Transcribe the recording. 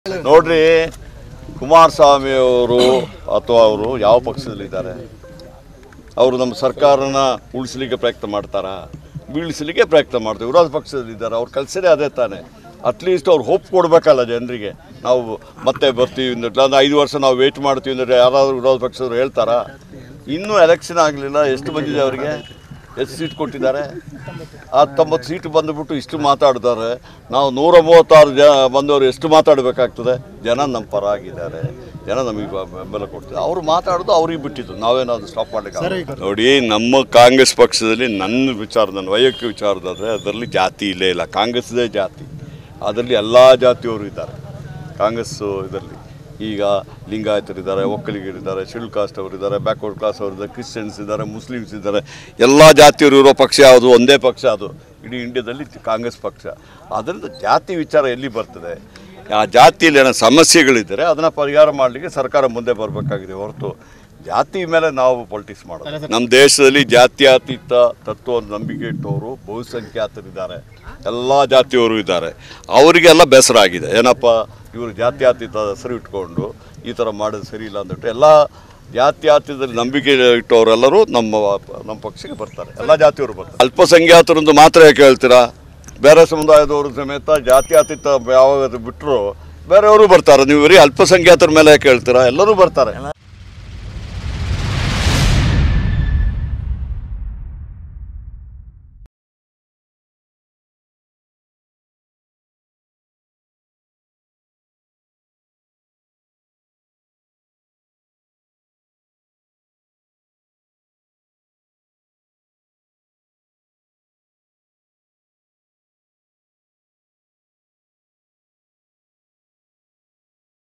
ನೋಡ್ರಿ ಕುಮಾರಸ್ವಾಮಿ ಅವರು ಅಥವಾ ಅವರು ಯಾವ ಪಕ್ಷದಲ್ಲಿದ್ದಾರೆ ಅವರು ನಮ್ಮ ಸರ್ಕಾರನ ಉಳಿಸ್ಲಿಕ್ಕೆ ಪ್ರಯತ್ನ ಮಾಡ್ತಾರಾ ಬೀಳಿಸ್ಲಿಕ್ಕೆ ಪ್ರಯತ್ನ ಮಾಡ್ತಾರೆ ವಿರೋಧ ಪಕ್ಷದಲ್ಲಿದ್ದಾರೆ ಅವ್ರ ಕೆಲಸನೇ ಅದೇ ತಾನೆ ಅಟ್ಲೀಸ್ಟ್ ಅವ್ರು ಹೋಪ್ ಕೊಡಬೇಕಲ್ಲ ಜನರಿಗೆ ನಾವು ಮತ್ತೆ ಬರ್ತೀವಿ ಅಂದ್ರೆ ಒಂದು ಐದು ವರ್ಷ ನಾವು ವೆಯ್ಟ್ ಮಾಡ್ತೀವಿ ಅಂದರೆ ಯಾರಾದರೂ ವಿರೋಧ ಪಕ್ಷದವ್ರು ಹೇಳ್ತಾರಾ ಇನ್ನೂ ಎಲೆಕ್ಷನ್ ಆಗಲಿಲ್ಲ ಎಷ್ಟು ಬಂದಿದೆ ಅವರಿಗೆ ಎಷ್ಟು ಸೀಟ್ ಕೊಟ್ಟಿದ್ದಾರೆ ಹತ್ತೊಂಬತ್ತು ಸೀಟ್ ಬಂದುಬಿಟ್ಟು ಇಷ್ಟು ಮಾತಾಡ್ತಾರೆ ನಾವು ನೂರ ಮೂವತ್ತಾರು ಜನ ಬಂದವರು ಎಷ್ಟು ಮಾತಾಡಬೇಕಾಗ್ತದೆ ಜನ ನಮ್ಮ ಪರ ಆಗಿದ್ದಾರೆ ಜನ ನಮಗೆ ಬ- ಬೆಂಬಲ ಕೊಡ್ತಿದ್ದಾರೆ ಅವರು ಮಾತಾಡೋದು ಅವ್ರಿಗೆ ಬಿಟ್ಟಿದ್ದು ನಾವೇನಾದ್ರು ಸ್ಟಾಪ್ ಮಾಡಲಿಕ್ಕೆ ನೋಡಿ ನಮ್ಮ ಕಾಂಗ್ರೆಸ್ ಪಕ್ಷದಲ್ಲಿ ನನ್ನ ವಿಚಾರ ನನ್ನ ವೈಯಕ್ತಿಕ ವಿಚಾರದಾದರೆ ಅದರಲ್ಲಿ ಜಾತಿ ಇಲ್ಲೇ ಇಲ್ಲ ಕಾಂಗ್ರೆಸ್ದೇ ಜಾತಿ ಅದರಲ್ಲಿ ಎಲ್ಲ ಜಾತಿಯವರು ಇದ್ದಾರೆ ಕಾಂಗ್ರೆಸ್ಸು ಇದರಲ್ಲಿ ಈಗ ಲಿಂಗಾಯತರಿದ್ದಾರೆ ಒಕ್ಕಲಿಗರಿದ್ದಾರೆ ಶೆಡ್ಯೂಲ್ ಕಾಸ್ಟ್ ಅವರಿದ್ದಾರೆ ಬ್ಯಾಕ್ವರ್ಡ್ ಕ್ಲಾಸ್ ಅವರಿದ್ದಾರೆ ಕ್ರಿಶ್ಚಿಯನ್ಸ್ ಇದ್ದಾರೆ ಮುಸ್ಲಿಮ್ಸ್ ಇದ್ದಾರೆ ಎಲ್ಲ ಜಾತಿಯವರು ಇರೋ ಪಕ್ಷ ಯಾವುದು ಒಂದೇ ಪಕ್ಷ ಅದು ಇಡೀ ಇಂಡಿಯಾದಲ್ಲಿ ಕಾಂಗ್ರೆಸ್ ಪಕ್ಷ ಅದರಿಂದ ಜಾತಿ ವಿಚಾರ ಎಲ್ಲಿ ಬರ್ತದೆ ಆ ಜಾತಿಯಲ್ಲಿ ಏನೋ ಸಮಸ್ಯೆಗಳಿದ್ದರೆ ಅದನ್ನು ಪರಿಹಾರ ಮಾಡಲಿಕ್ಕೆ ಸರ್ಕಾರ ಮುಂದೆ ಬರಬೇಕಾಗಿದೆ ಹೊರತು ಜಾತಿ ಮೇಲೆ ನಾವು ಪೊಲಿಟಿಕ್ಸ್ ಮಾಡೋದು ನಮ್ಮ ದೇಶದಲ್ಲಿ ಜಾತ್ಯತೀತ ತತ್ವ ನಂಬಿಕೆ ಇಟ್ಟವರು ಬಹುಸಂಖ್ಯಾತರಿದ್ದಾರೆ ಎಲ್ಲ ಜಾತಿಯವರು ಇದ್ದಾರೆ ಅವರಿಗೆಲ್ಲ ಬೇಸರ ಆಗಿದೆ ಏನಪ್ಪ ಇವರು ಜಾತ್ಯತೀತ ಹೆಸರು ಇಟ್ಕೊಂಡು ಈ ಥರ ಮಾಡೋದು ಸರಿ ಇಲ್ಲ ಅಂದ್ಬಿಟ್ಟು ಎಲ್ಲ ಜಾತ್ಯತೀತದಲ್ಲಿ ನಂಬಿಕೆ ಇಟ್ಟವರೆಲ್ಲರೂ ನಮ್ಮ ನಮ್ಮ ಪಕ್ಷಕ್ಕೆ ಬರ್ತಾರೆ ಎಲ್ಲ ಜಾತಿಯವರು ಬರ್ತಾರೆ ಅಲ್ಪಸಂಖ್ಯಾತರಂದು ಮಾತ್ರ ಯಾಕೆ ಹೇಳ್ತೀರಾ ಬೇರೆ ಸಮುದಾಯದವರು ಸಮೇತ ಜಾತ್ಯತೀತ ಯಾವಾಗ ಬಿಟ್ಟರು ಬೇರೆಯವರು ಬರ್ತಾರೆ ನೀವು ಬರೀ ಅಲ್ಪಸಂಖ್ಯಾತರ ಮೇಲೆ ಯಾಕೆ ಹೇಳ್ತೀರಾ ಎಲ್ಲರೂ ಬರ್ತಾರೆ